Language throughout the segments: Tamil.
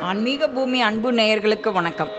ஆன்மீக பூமி அன்பு நேயர்களுக்கு வணக்கம்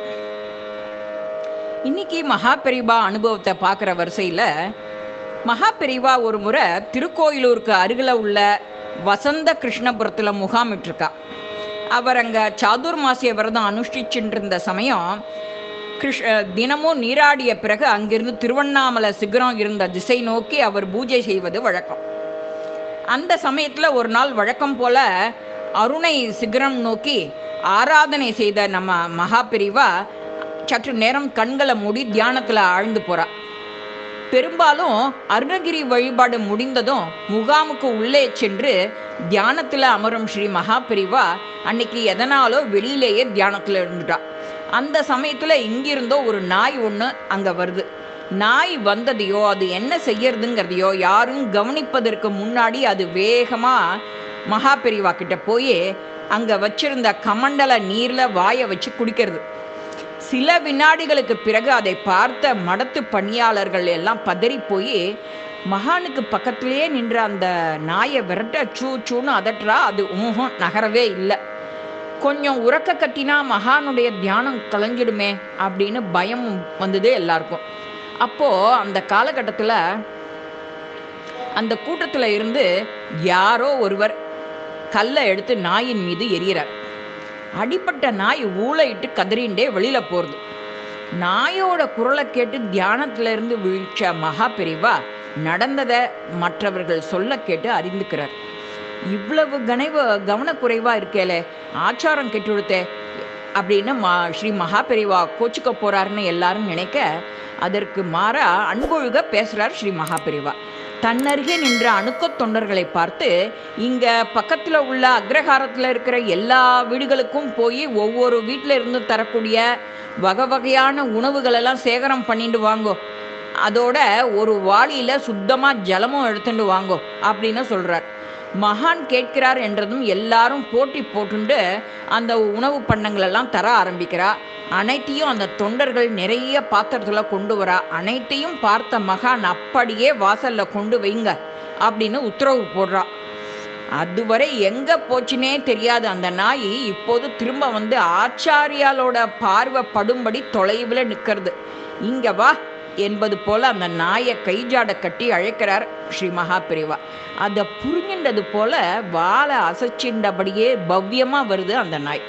இன்னைக்கு மகா பெரிவா அனுபவத்தை பார்க்குற வரிசையில் மகா பெரிவா ஒரு முறை திருக்கோயிலூருக்கு அருகில் உள்ள வசந்த கிருஷ்ணபுரத்தில் முகாமிட்டிருக்கா அவர் அங்கே சாதுர்மாசிய விரதம் அனுஷ்டிச்சுட்டு இருந்த சமயம் கிருஷ் தினமும் நீராடிய பிறகு அங்கிருந்து திருவண்ணாமலை சிகரம் இருந்த திசை நோக்கி அவர் பூஜை செய்வது வழக்கம் அந்த சமயத்தில் ஒரு நாள் வழக்கம் போல அருணை சிகரம் நோக்கி ஆராதனை செய்த நம்ம மகா பிரிவா சற்று நேரம் கண்களை மூடி தியானத்தில் ஆழ்ந்து போறா பெரும்பாலும் அருணகிரி வழிபாடு முடிந்ததும் முகாமுக்கு உள்ளே சென்று தியானத்தில் அமரும் ஸ்ரீ மகா பிரிவா அன்னைக்கு எதனாலோ வெளியிலேயே தியானத்தில் இருந்துட்டா அந்த சமயத்தில் இங்கிருந்தோ ஒரு நாய் ஒன்று அங்கே வருது நாய் வந்ததையோ அது என்ன செய்யறதுங்கிறதையோ யாரும் கவனிப்பதற்கு முன்னாடி அது வேகமாக மகா பெரிவா கிட்ட போய் அங்கே வச்சிருந்த கமண்டல நீரில் வாயை வச்சு குடிக்கிறது சில வினாடிகளுக்கு பிறகு அதை பார்த்த மடத்து பணியாளர்கள் எல்லாம் பதறி போய் மகானுக்கு பக்கத்திலேயே நின்ற அந்த நாயை விரட்ட சூ சூன்னு அதட்டுறா அது ஊகம் நகரவே இல்லை கொஞ்சம் உறக்க கட்டினா மகானுடைய தியானம் கலைஞ்சிடுமே அப்படின்னு பயம் வந்தது எல்லாருக்கும் அப்போது அந்த காலகட்டத்தில் அந்த கூட்டத்தில் இருந்து யாரோ ஒருவர் கல்லை எடுத்து நாயின் மீது எரியறார் அடிப்பட்ட நாய் ஊழையிட்டு கதறிண்டே வெளியில் போகிறது நாயோட குரலை கேட்டு தியானத்துல இருந்து வீழ்ச்ச மகா பெரிவா நடந்ததை மற்றவர்கள் சொல்ல கேட்டு அறிந்துக்கிறார் இவ்வளவு கனைவு கவனக்குறைவா இருக்கேலே ஆச்சாரம் கெட்டுடுத்தே அப்படின்னு மா ஸ்ரீ மகா பெரிவா கோச்சுக்க போறாருன்னு எல்லாரும் நினைக்க அதற்கு மாறா அன்பொழுக பேசுறார் ஸ்ரீ மகா பெரிவா தன்னருகே நின்ற அணுக்கத் தொண்டர்களை பார்த்து இங்க பக்கத்துல உள்ள அக்ரஹாரத்துல இருக்கிற எல்லா வீடுகளுக்கும் போய் ஒவ்வொரு வீட்டில இருந்து தரக்கூடிய வகை வகையான உணவுகளெல்லாம் சேகரம் பண்ணிட்டு வாங்கோ அதோட ஒரு வாளியில சுத்தமா ஜலமும் எடுத்துட்டு வாங்கோ அப்படின்னு சொல்றார் மகான் கேட்கிறார் என்றதும் எல்லாரும் போட்டி போட்டுண்டு அந்த உணவு பண்டங்களெல்லாம் தர ஆரம்பிக்கிறா அனைத்தையும் அந்த தொண்டர்கள் நிறைய பாத்திரத்தில் கொண்டு வரா அனைத்தையும் பார்த்த மகான் அப்படியே வாசல்ல கொண்டு வைங்க அப்படின்னு உத்தரவு போடுறா அதுவரை எங்க போச்சுனே தெரியாது அந்த நாய் இப்போது திரும்ப வந்து ஆச்சாரியாலோட பார்வை படும்படி தொலைவில் நிற்கிறது இங்க வா என்பது போல அந்த நாயை கைஜாட கட்டி அழைக்கிறார் ஸ்ரீ மகா பெரிவா அதை புரிஞ்சின்றது போல வாழை அசைச்சின்றபடியே பவ்யமா வருது அந்த நாய்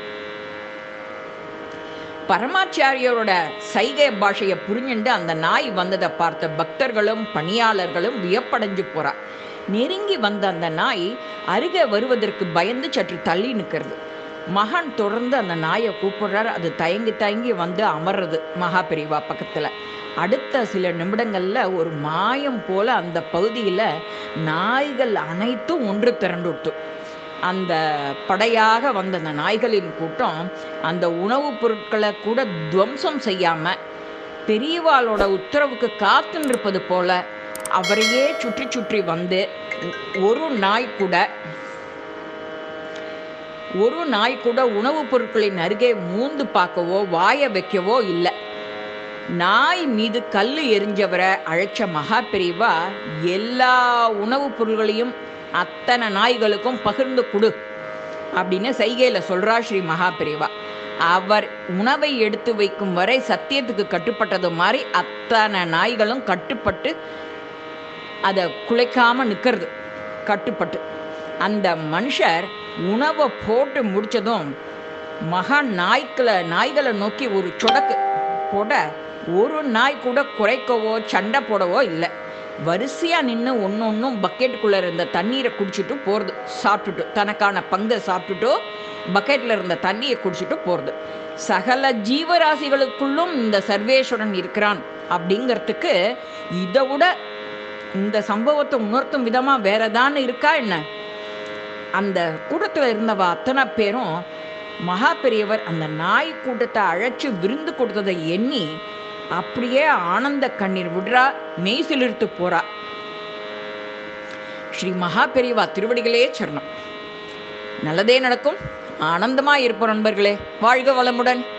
பரமாச்சாரியரோட சைகை பாஷையை புரிஞ்சுண்டு அந்த நாய் வந்ததை பார்த்த பக்தர்களும் பணியாளர்களும் வியப்படைஞ்சு போறா நெருங்கி வந்த அந்த நாய் அருகே வருவதற்கு பயந்து சற்று தள்ளி நிற்கிறது மகான் தொடர்ந்து அந்த நாயை கூப்பிடுறார் அது தயங்கி தயங்கி வந்து அமர்றது மகா பெரிவா பக்கத்தில் அடுத்த சில நிமிடங்களில் ஒரு மாயம் போல அந்த பகுதியில் நாய்கள் அனைத்தும் ஒன்று திரண்டுட்டு அந்த படையாக வந்த அந்த நாய்களின் கூட்டம் அந்த உணவுப் பொருட்களை கூட துவம்சம் செய்யாம பெரியவாளோட உத்தரவுக்கு காத்துருப்பது போல அவரையே சுற்றி சுற்றி வந்து ஒரு நாய் கூட ஒரு நாய் கூட உணவுப் பொருட்களின் அருகே மூந்து பார்க்கவோ வாய வைக்கவோ இல்லை நாய் மீது கல் எரிஞ்சவரை அழைச்ச மகா பெரியவா எல்லா உணவுப் பொருள்களையும் அத்தனை நாய்களுக்கும் பகிர்ந்து கொடு அப்படின்னு சைகையில் சொல்றா ஸ்ரீ மகா பெரியவா அவர் உணவை எடுத்து வைக்கும் வரை சத்தியத்துக்கு கட்டுப்பட்டது மாதிரி அத்தனை நாய்களும் கட்டுப்பட்டு அதை குலைக்காம நிற்கிறது கட்டுப்பட்டு அந்த மனுஷர் உணவை போட்டு முடிச்சதும் மகா நாய்க்களை நாய்களை நோக்கி ஒரு சொடக்கு போட ஒரு நாய் கூட குறைக்கவோ சண்டை போடவோ இல்லை வரிசையாக நின்று ஒன்று ஒன்றும் பக்கெட்டுக்குள்ளே இருந்த தண்ணீரை குடிச்சிட்டு போகிறது சாப்பிட்டுட்டு தனக்கான பங்கை சாப்பிட்டுட்டு பக்கெட்டில் இருந்த தண்ணியை குடிச்சிட்டு போகிறது சகல ஜீவராசிகளுக்குள்ளும் இந்த சர்வேஸ்வரன் இருக்கிறான் அப்படிங்கிறதுக்கு இதை விட இந்த சம்பவத்தை உணர்த்தும் விதமாக வேற ஏதான்னு இருக்கா என்ன அந்த கூட்டத்தில் இருந்தவ அத்தனை பேரும் மகா பெரியவர் அந்த நாய் கூட்டத்தை அழைச்சி விருந்து கொடுத்ததை எண்ணி அப்படியே ஆனந்த கண்ணீர் விடுறா மெய் சிலிர்த்து போறா ஸ்ரீ மகா பெரியவா திருவடிகளே சரணம் நல்லதே நடக்கும் ஆனந்தமா இருப்போம் நண்பர்களே வாழ்க வளமுடன்